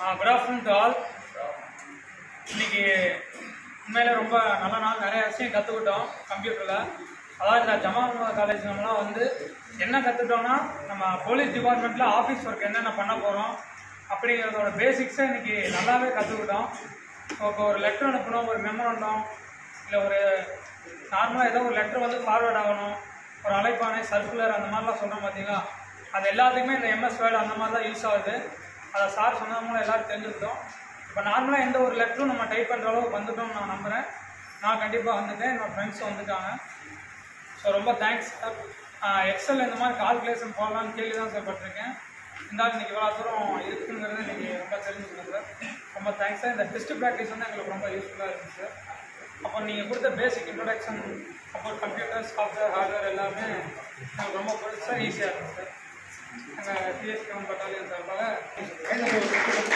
good afternoon to all இன்னைக்கு உண்மையில ரொம்ப நல்ல நாள் நிறைய விஷயம் கற்றுக்கிட்டோம் கம்ப்யூட்டரில் அதாவது இந்த ஜமால் காலேஜ் நம்மளாம் வந்து என்ன கற்றுட்டோம்னா நம்ம போலீஸ் டிபார்ட்மெண்ட்டில் ஆஃபீஸ் ஒர்க் என்னென்ன பண்ண போகிறோம் அப்படிங்கிறதோட பேசிக்ஸை இன்னைக்கு நல்லாவே கற்றுக்கிட்டோம் இப்போ ஒரு லெட்டர் அனுப்பணும் ஒரு மெமரண்டம் இல்லை ஒரு நார்மலாக ஏதோ ஒரு லெட்டர் வந்து ஃபார்வேர்ட் ஆகணும் ஒரு அழைப்பானை சர்க்குலர் அந்த மாதிரிலாம் சொல்கிறோம் பார்த்தீங்களா அது எல்லாத்துக்குமே இந்த எம்எஸ் வேர்டு அந்த மாதிரி தான் யூஸ் ஆகுது அதை சார் சொன்னது மூலம் எல்லாரும் தெரிஞ்சுக்கிட்டோம் இப்போ நார்மலாக எந்த ஒரு லெட்டரும் நம்ம டைப் பண்ணுற அளவுக்கு வந்துட்டோம்னு நான் நம்புகிறேன் நான் கண்டிப்பாக வந்துட்டேன் என்னோட ஃப்ரெண்ட்ஸும் வந்துட்டாங்க ஸோ ரொம்ப தேங்க்ஸ் சார் எக்ஸல் இந்த மாதிரி கால்குலேஷன் போடலாம்னு கேள்வி தான் சார் பட்டிருக்கேன் இருந்தாலும் இன்னைக்கு இவ்வளோ தூரம் இருக்குங்கிறது இன்னைக்கு ரொம்ப தெரிஞ்சுக்கணும் சார் ரொம்ப தேங்க்ஸ் சார் இந்த டெஸ்ட் ப்ராக்டிஸ் வந்து எங்களுக்கு ரொம்ப யூஸ்ஃபுல்லாக இருந்துச்சு சார் அப்போ நீங்கள் கொடுத்த பேசிக் இன்ட்ரடக்ஷன் அப்புறம் கம்ப்யூட்டர் சாஃப்ட்வேர் ஹார்ட்வேர் எல்லாமே எனக்கு ரொம்ப பிடிச்சா ஈஸியாக இருக்கும் சார் எங்கள் டிஎஸ்கே பட்டாலியன் சார்பாக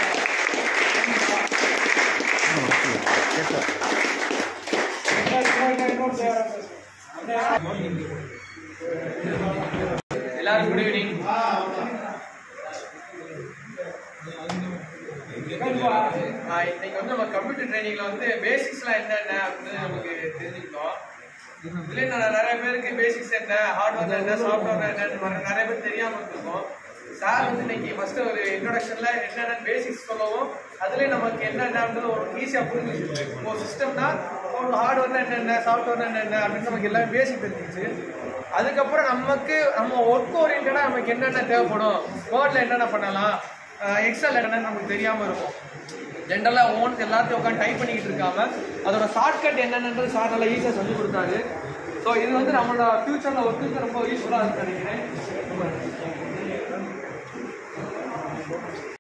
எல்லாரும் குட் ஈவினிங் இன்னைக்கு வந்து நம்ம கம்ப்யூட்டர் ட்ரைனிங்ல வந்து பேசிக்ஸ்லாம் என்னென்ன அப்படின்னு நமக்கு தெரிஞ்சுக்கிட்டோம் இதுல நான் நிறைய பேருக்கு பேசிக்ஸ் என்ன ஹார்ட்வேர் என்ன சாஃப்ட்வேர் என்னன்னு நிறைய பேர் தெரியாம இருந்திருக்கோம் சார் வந்து இன்னைக்கு ஃபர்ஸ்ட் ஒரு இன்ட்ரோடக்ஷன்ல என்னென்ன பேசிக்ஸ் சொல்லவும் அதுலயே நமக்கு என்னென்னன்றது ஒரு ஈஸியா புரிஞ்சுச்சு ஒரு சிஸ்டம்னா ஒரு ஹார்ட்வேர்னா என்னென்ன சாஃப்ட்வேர்னா என்னென்ன அப்படின்னு நமக்கு எல்லாமே பேசிக் தெரிஞ்சிச்சு அதுக்கப்புறம் நமக்கு நம்ம ஒர்க் ஓரியன்டா நமக்கு என்னென்ன தேவைப்படும் வேர்ட்ல என்னென்ன பண்ணலாம் எக்ஸல் என்னென்னு நமக்கு தெரியாம இருக்கும் ஜென்ரலாக ஓன் எல்லாத்தையும் உட்காந்து டைப் பண்ணிக்கிட்டு இருக்காம அதோட ஷார்ட்கட் என்னென்னன்றது சார் நல்லா ஈஸியாக சொல்லி கொடுத்தாரு ஸோ இது வந்து நம்மளோட ஃபியூச்சரில் ஒர்க்குக்கு ரொம்ப யூஸ்ஃபுல்லாக இருக்குன்னு நினைக்கிறேன்